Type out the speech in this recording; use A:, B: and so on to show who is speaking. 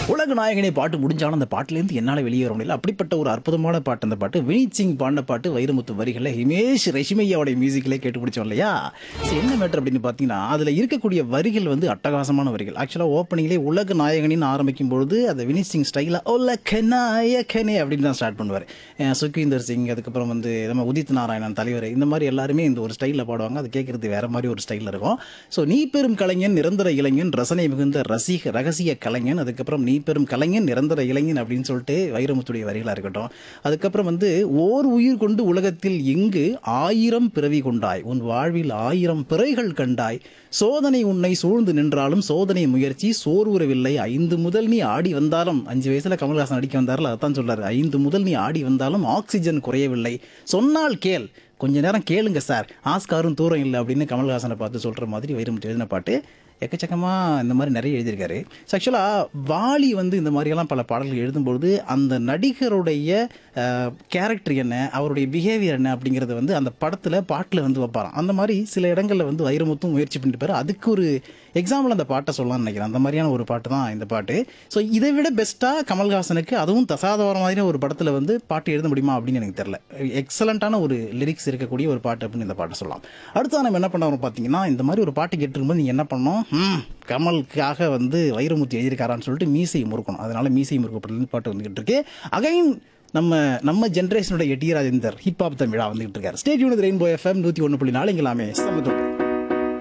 A: உலக நாயகனே பாட்டு முடிஞ்சாலும் அந்த பாட்டுலேருந்து என்னால் வெளியே வர முடியல அப்படிப்பட்ட ஒரு அற்புதமான பாட்டு அந்த பாட்டு வினீத் சிங் பாடின பாட்டு வைரமுத்து வரிகளில் ஹிமேஷ் ரஷ்மையாவோட மியூசிக்கிலே கேட்டு பிடிச்சோம் இல்லையா சரி என்ன மேட்டர் அப்படின்னு பார்த்தீங்கன்னா அதில் இருக்கக்கூடிய வரிகள் வந்து அட்டகாசமான வரிகள் ஆக்சுவலாக ஓப்பனிங்லேயே உலக நாயகனின்னு ஆரம்பிக்கும் பொழுது அந்த வினீத் சிங் ஸ்டைலாக உலக நாயகனே அப்படின்னு தான் ஸ்டார்ட் பண்ணுவார் சுக்வீந்தர் சிங் அதுக்கப்புறம் வந்து நம்ம உதித் நாராயணன் தலைவர் இந்த மாதிரி எல்லாருமே இந்த ஒரு ஸ்டைலில் பாடுவாங்க அது கேட்குறது வேற மாதிரி ஒரு ஸ்டைலில் இருக்கும் ஸோ நீ பெரும் கலைஞன் நிரந்தர இளைஞன் ரசனை மிகுந்த ரசிக ரகசிய கலைஞன் அதுக்கப்புறம் நீ பெரும் கலைஞன் நிரந்தர இளைஞன் அப்படின்னு சொல்லிட்டு வைரமுத்துடைய வரிகளாக இருக்கட்டும் அதுக்கப்புறம் வந்து ஓர் உயிர் கொண்டு உலகத்தில் எங்கு ஆயிரம் பிறவி கொண்டாய் உன் வாழ்வில் ஆயிரம் பிறைகள் கண்டாய் சோதனை உன்னை சூழ்ந்து நின்றாலும் சோதனை முயற்சி சோர்வுறவில்லை ஐந்து முதல் நீ ஆடி வந்தாலும் அஞ்சு வயசுல கமல்ஹாசன் அடிக்க வந்தார்ல அதான் சொல்றாரு ஐந்து முதல் நீ ஆடி வந்தாலும் ஆக்சிஜன் குறையவில்லை சொன்னால் கேள் கொஞ்ச நேரம் கேளுங்க சார் ஆஸ்காரும் தூரம் இல்லை அப்படின்னு கமல்ஹாசனை பார்த்து சொல்ற மாதிரி வைரமுத்து எழுதின பாட்டு எக்கச்சக்கமாக இந்த மாதிரி நிறைய எழுதியிருக்காரு ஆக்சுவலாக வாலி வந்து இந்த மாதிரியெல்லாம் பல பாடல்கள் எழுதும்பொழுது அந்த நடிகருடைய கேரக்டர் என்ன அவருடைய பிஹேவியர் என்ன அப்படிங்கிறத வந்து அந்த படத்தில் பாட்டில் வந்து வைப்பாராம் அந்த மாதிரி சில இடங்களில் வந்து வைரமுத்தும் முயற்சி பண்ணிட்டு அதுக்கு ஒரு எக்ஸாம்பிள் அந்த பாட்டை சொல்லலாம்னு நினைக்கிறேன் அந்த மாதிரியான ஒரு பாட்டு தான் இந்த பாட்டு ஸோ இதை விட பெஸ்ட்டாக கமல்ஹாசனுக்கு அதுவும் தசாதவர மாதிரி ஒரு படத்தில் வந்து பாட்டு எழுத முடியுமா அப்படின்னு எனக்கு தெரியல எக்ஸலண்ட்டான ஒரு லிரிக்ஸ் இருக்கக்கூடிய ஒரு பாட்டு அப்படின்னு இந்த பாட்டை சொல்லலாம் அடுத்து நம்ம என்ன பண்ண பார்த்தீங்கன்னா இந்த மாதிரி ஒரு பாட்டு கேட்டுருக்கும்போது நீங்கள் என்ன பண்ணணும் ம், கமலுக்காக வந்து வைரமுத்து எழுதியிருக்காரான்னு சொல்லிட்டு மீசை முறுக்கணும் அதனால மீசை முறுக்கப்பட்டு பாட்டு வந்துகிட்டு இருக்கு அகைன் நம்ம நம்ம ஜென்ரேஷனோட எட்டி ராஜேந்தர் ஹிப்ஹாப் தமிழா வந்துகிட்டு இருக்காரு ஸ்டேட் யூனிட் ரெயின்போ எஃப்எம் நூற்றி ஒன்று புள்ளி நாலு இங்கலாமே சமத்துவம்